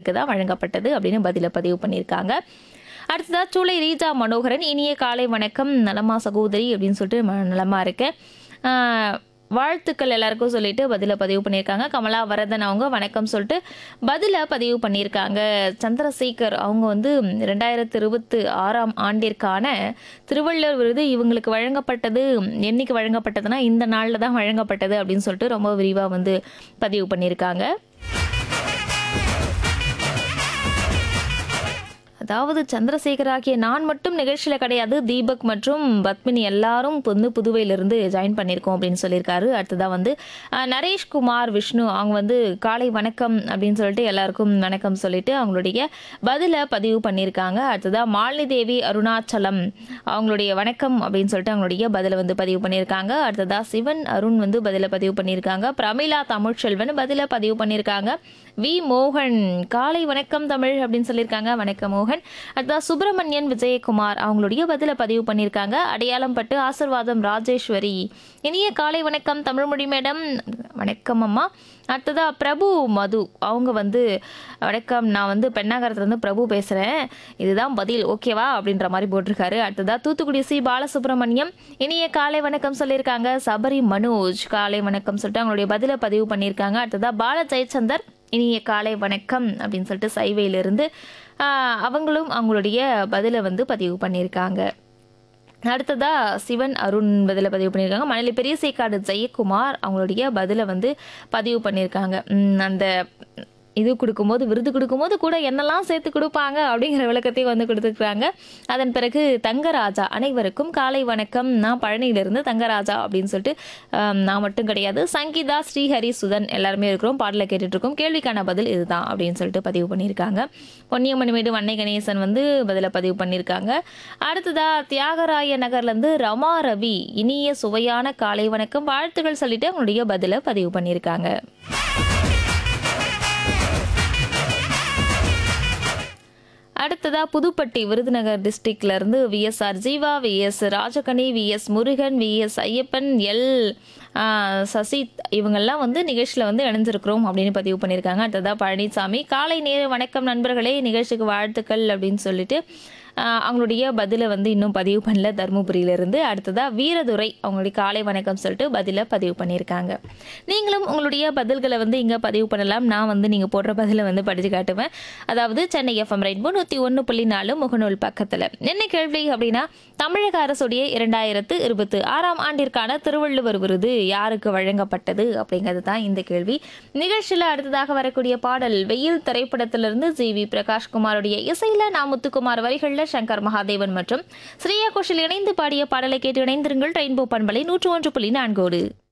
இவங்களுக்கு தான் வழங்கப்பட்டது அப்படின்னு பதில பதிவு பண்ணியிருக்காங்க அடுத்ததா சூளை ரீஜா மனோகரன் இனிய காலை வணக்கம் நலமா சகோதரி அப்படின்னு சொல்லிட்டு ம- நலமா இருக்கேன் ஆஹ், வாழ்த்துக்கள் எல்லாருக்கும் சொல்லிட்டு பதில பதிவு பண்ணியிருக்காங்க கமலா வரதன் அவங்க வணக்கம் சொல்லிட்டு பதில பதிவு பண்ணியிருக்காங்க சந்திரசேகர் அவங்க வந்து ரெண்டாயிரத்து இருபத்தி ஆறாம் ஆண்டிற்கான திருவள்ளுவர் விருது இவங்களுக்கு வழங்கப்பட்டது என்னைக்கு வழங்கப்பட்டதுன்னா இந்த நாளில் தான் வழங்கப்பட்டது அப்படின்னு சொல்லிட்டு ரொம்ப விரிவாக வந்து பதிவு பண்ணியிருக்காங்க அதாவது சந்திரசேகர் ஆகிய நான் மட்டும் நிகழ்ச்சியில் கிடையாது தீபக் மற்றும் பத்மினி எல்லாரும் வந்து புதுவையிலிருந்து ஜாயின் பண்ணியிருக்கோம் அப்படின்னு சொல்லியிருக்காரு அடுத்ததாக வந்து அஹ், நரேஷ்குமார் விஷ்ணு அவங்க வந்து காலை வணக்கம் அப்படின்னு சொல்லிட்டு எல்லாருக்கும் வணக்கம் சொல்லிட்டு அவங்களுடைய பதிலை பதிவு பண்ணியிருக்காங்க அடுத்ததாக மாலினி தேவி அருணாச்சலம் அவங்களுடைய வணக்கம் அப்படின்னு சொல்லிட்டு அவங்களுடைய பதிலை வந்து பதிவு பண்ணியிருக்காங்க அடுத்ததாக சிவன் அருண் வந்து பதிலை பதிவு பண்ணியிருக்காங்க பிரமிளா தமிழ்ச்செல்வன் பதிலை பதிவு பண்ணியிருக்காங்க வி மோகன் காலை வணக்கம் தமிழ் அப்படின்னு சொல்லியிருக்காங்க வணக்கம் மோகன் அடுத்ததா சுப்பிரமணியன் விஜயகுமார் அவங்களுடைய பதில பதிவு பண்ணியிருக்காங்க அடையாளம் பட்டு ஆசிர்வாதம் ராஜேஸ்வரி இனிய காலை வணக்கம் தமிழ்மொழி மேடம் வணக்கம் அம்மா அடுத்ததா பிரபு மது அவங்க வந்து வணக்கம் நான் வந்து பெண்ணாகரத்துலேருந்து பிரபு பேசுகிறேன் இதுதான் பதில் ஓகேவா அப்படின்ற மாதிரி போட்டிருக்காரு அடுத்ததா தூத்துக்குடி சி பாலசுப்ரமணியம் இனிய காலை வணக்கம் சொல்லியிருக்காங்க சபரி மனோஜ் காலை வணக்கம் சொல்லிட்டு அவங்களுடைய பதிலை பதிவு பண்ணியிருக்காங்க அடுத்ததா பால ஜெயச்சந்தர் இனிய காலை வணக்கம் அப்படின்னு சொல்லிட்டு சைவையிலிருந்து ஆஹ், அவங்களும் அவங்களுடைய பதிலை வந்து பதிவு பண்ணியிருக்காங்க அடுத்ததா சிவன் அருண் பதில பதிவு பண்ணியிருக்காங்க மணலி பெரியசைக்காடு ஜெயக்குமார் அவங்களுடைய பதிலை வந்து பதிவு பண்ணியிருக்காங்க உம், அந்த இது கொடுக்கும்போது விருது கொடுக்கும்போது கூட என்னெல்லாம் சேர்த்து கொடுப்பாங்க அப்படிங்கிற விளக்கத்தையும் வந்து கொடுத்துருக்காங்க அதன் பிறகு தங்கராஜா அனைவருக்கும் காலை வணக்கம் நான் பழனியிலிருந்து தங்கராஜா அப்படின்னு சொல்லிட்டு ஆம், நான் மட்டும் கிடையாது சங்கீதா ஸ்ரீஹரி சுதன் எல்லாருமே இருக்கிறோம் பாடலை கேட்டுட்டு இருக்கோம் கேள்விக்கான பதில் இதுதான் அப்படின்னு சொல்லிட்டு பதிவு பண்ணியிருக்காங்க பொன்னியம்மணிமேடு வன்னை கணேசன் வந்து பதில பதிவு பண்ணியிருக்காங்க அடுத்ததா தியாகராய நகர்லேருந்து ரமா ரவி இனிய சுவையான காலை வணக்கம் வாழ்த்துக்கள் சொல்லிட்டு அவங்களுடைய பதில பதிவு பண்ணியிருக்காங்க அடுத்ததா புதுப்பட்டி விருதுநகர் டிஸ்ட்ரிக்ட்ல இருந்து VSR Jeeva VS Rajakani VS Murugan VS Ayyappan L ஆ, சசி இவங்கெல்லாம் வந்து நிகழ்ச்சியில் வந்து இணைஞ்சிருக்கிறோம் அப்படின்னு பதிவு பண்ணியிருக்காங்க அடுத்ததா பழனிசாமி காலை நேர வணக்கம் நண்பர்களே நிகழ்ச்சிக்கு வாழ்த்துக்கள் அப்படின்னு சொல்லிட்டு ஆ, அவங்களுடைய பதிலை வந்து இன்னும் பதிவு பண்ணல தருமபுரியிலிருந்து அடுத்ததா வீரதுரை அவங்களுடைய காலை வணக்கம் சொல்லிட்டு பதிலை பதிவு பண்ணியிருக்காங்க நீங்களும் உங்களுடைய பதில்களை வந்து இங்கே பதிவு பண்ணலாம் நான் வந்து நீங்கள் போடுற பதிலை வந்து படித்து காட்டுவேன் அதாவது சென்னை எஃப்எம் ரெயின்போ நூற்றி ஒன்று புள்ளி நாலு முகநூல் பக்கத்தில் என்ன கேள்வி அப்படின்னா தமிழக அரசுடைய இரண்டாயிரத்து இருபத்தி ஆறாம் ஆண்டிற்கான திருவள்ளுவர் விருது யாருக்கு வழங்கப்பட்டது அப்படிங்கிறது தான் இந்த கேள்வி நிகழ்ச்சியில் அடுத்ததாக வரக்கூடிய பாடல் வெயில் திரைப்படத்திலிருந்து ஜி வி பிரகாஷ்குமாருடைய இசையில நா முத்துக்குமார் வரிகளில் சங்கர் மகாதேவன் மற்றும் ஸ்ரீயா கோஷல் இணைந்து பாடிய பாடலை கேட்டு இணைந்திருங்கள் ரெயின்போ பண்பலை நூற்று ஒன்று புள்ளி நான்கோடு